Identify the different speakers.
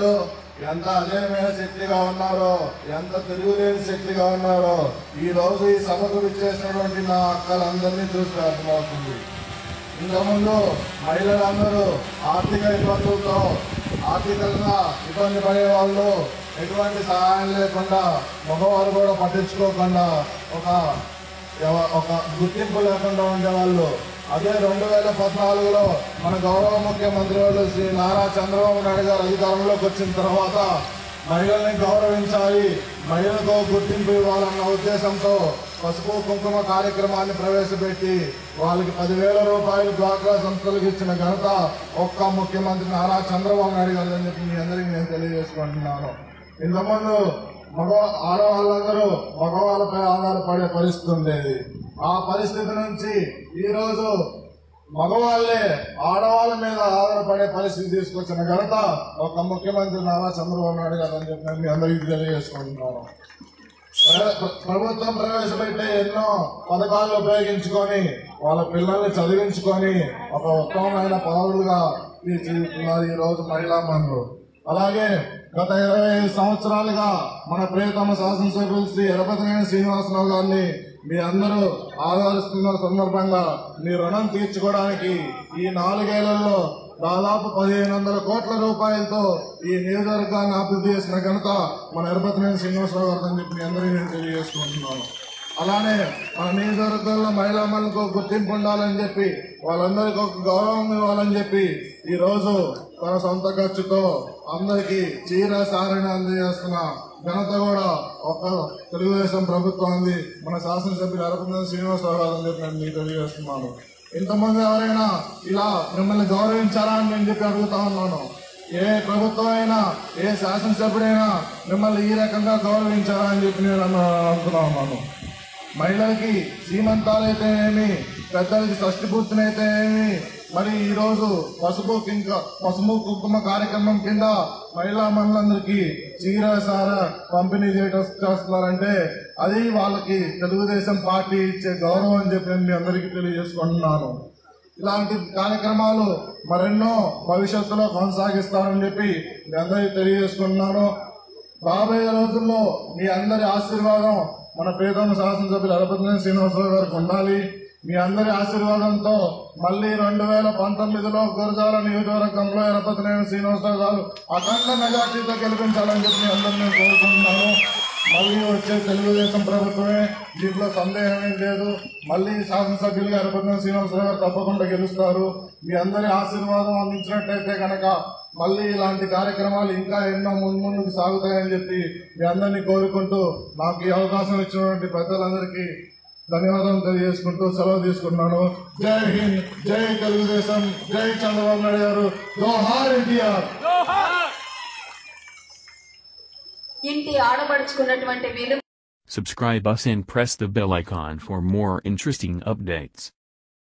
Speaker 1: మహిళలు ఎంత అజయమైన శక్తిగా ఉన్నారో ఎంత తిరుగులేని శక్తిగా ఉన్నారో ఈ రోజు ఈ సభకు విచ్చేసినటువంటి నా అక్కలందరినీ చూసి అర్థమవుతుంది ఇంతకుముందు మహిళలందరూ ఆర్థిక ఇబ్బందులతో ఆర్థికంగా ఇబ్బంది పడే వాళ్ళు ఎటువంటి సహాయం లేకుండా మగవారు కూడా పట్టించుకోకుండా ఒక ఎవ- ఒక గుర్తింపు లేకుండా ఉండేవాళ్ళు అదే రెండు వేల పద్నాలుగులో మన గౌరవ ముఖ్యమంత్రి వాళ్ళు శ్రీ నారా చంద్రబాబు నాయుడు గారు అధికారంలోకి వచ్చిన తర్వాత మహిళల్ని గౌరవించాలి మహిళలకు గుర్తింపు ఇవ్వాలన్న ఉద్దేశంతో పసుపు కుంకుమ కార్యక్రమాన్ని ప్రవేశపెట్టి వాళ్ళకి పదివేల రూపాయలు డ్వాక్రా సంస్థలకు ఇచ్చిన ఘనత ఒక్క ముఖ్యమంత్రి నారా చంద్రబాబు నాయుడు గారు అని చెప్పి మీ అందరికీ నేను తెలియజేసుకుంటున్నాను ఇంతకుముందు మగ ఆడవాళ్ళందరూ మగవాళ్ళపై ఆధారపడే పరిస్థితి ఉండేది ఆ పరిస్థితి నుంచి ఈ రోజు మగవాళ్లే ఆడవాళ్ళ మీద ఆధారపడే పరిస్థితి తీసుకొచ్చిన ఘనత ఒక ముఖ్యమంత్రి నారా చంద్రబాబు నాయుడు గారు అని చెప్పి నేను మీ అందరికీ తెలియజేసుకుంటున్నాను ప్ర- ప్ర- ప్రభుత్వం ప్రవేశపెట్టే ఎన్నో పథకాలు ఉపయోగించుకొని వాళ్ళ పిల్లల్ని చదివించుకొని ఒక ఉత్తమమైన పౌరులుగా తీర్చిదిద్దుతున్నారు ఈ రోజు మహిళా మనులు అలాగే గత ఇరవై ఐదు సంవత్సరాలుగా మన ప్రియతమ శాసనసభ్యులు శ్రీ ఎరపతినేని శ్రీనివాసరావు గారిని మీ అందరూ ఆదరిస్తున్న సందర్భంగా మీ రుణం తీర్చుకోవడానికి ఈ నాలుగేళ్లలో దాదాపు పదిహేను వందల కోట్ల రూపాయలతో ఈ నియోజకవర్గాన్ని అభివృద్ధి చేసిన ఘనత మన ఎరపతినేని శ్రీనివాసరావు గారు అని చెప్పి మీ అందరికీ నేను తెలియజేసుకుంటున్నాను అలానే మన నియోజకవర్గంలో మహిళా మనులకు గుర్తింపు ఉండాలని చెప్పి వాళ్ళందరికీ ఒక గౌరవం ఇవ్వాలని చెప్పి ఈ రోజు తన సొంత ఖర్చుతో అందరికీ చీర సారని అందజేస్తున్న ఘనత కూడా ఒక తెలుగుదేశం ప్రభుత్వాన్ని మన శాసనసభ్యులు అరపతి శ్రీనివాసరావు గారు అని చెప్పి నేను మీకు తెలియజేస్తున్నాను ఇంతమంది ఎవరైనా ఇలా మిమ్మల్ని గౌరవించారా అని నేను చెప్పి అడుగుతా ఉన్నాను ఏ ప్రభుత్వం అయినా ఏ శాసనసభ్యుడైనా మిమ్మల్ని ఈ రకంగా గౌరవించారా అని చెప్పి నేను అన్న- అనుకున్నా ఉన్నాను మహిళలకి సీమంతాలైతే ఏమి పెద్దలకి షష్టి పూర్తినైతే ఏమి మరి ఈ రోజు పసుపు కింక పసుపు కుంకుమ కార్యక్రమం కింద మహిళా మనులందరికీ చీర సార పంపిణీ చేయడం చేస్తున్నారంటే అది వాళ్ళకి తెలుగుదేశం పార్టీ ఇచ్చే గౌరవం అని చెప్పి నేను మీ అందరికీ తెలియజేసుకుంటున్నాను ఇలాంటి కార్యక్రమాలు మరెన్నో భవిష్యత్తులో కొనసాగిస్తారని చెప్పి మీ అందరికీ తెలియజేసుకుంటున్నాను రాబోయే రోజుల్లో మీ అందరి ఆశీర్వాదం మన ప్రియతమ శాసనసభ్యులు అరపతి శ్రీనివాసరావు గారికి ఉండాలి మీ అందరి ఆశీర్వాదంతో మళ్ళీ రెండు వేల పంతొమ్మిదిలో గురజాల నియోజకవర్గంలో ఎరపతినేని శ్రీనివాసరావు గారు అఖండ మెజార్టీతో గెలిపించాలని చెప్పి మీ అందరినీ నేను కోరుకుంటున్నాను మళ్ళీ వచ్చే తెలుగుదేశం ప్రభుత్వమే దీంట్లో సందేహం ఏం లేదు మళ్ళీ శాసనసభ్యులుగా ఎరపతిన శ్రీనివాసరావు గారు తప్పకుండా గెలుస్తారు మీ అందరి ఆశీర్వాదం అందించినట్టయితే కనుక మళ్ళీ ఇలాంటి కార్యక్రమాలు ఇంకా ఎన్నో ముందు ముందుకు సాగుతాయని చెప్పి మీ అందరినీ కోరుకుంటూ నాకు ఈ అవకాశం ఇచ్చినటువంటి పెద్దలందరికీ ధన్యవాదాలు తెలియజేసుకుంటూ సెలవు తీసుకుంటున్నాను జై హింద్ జై తెలుగుదేశం జై చంద్రబాబు నాయుడు గారు జోహార్ ఎన్టీఆర్
Speaker 2: ఇంటి ఆడపడుచుకున్నటువంటి విలువ
Speaker 3: Subscribe us and press the bell icon for more interesting updates.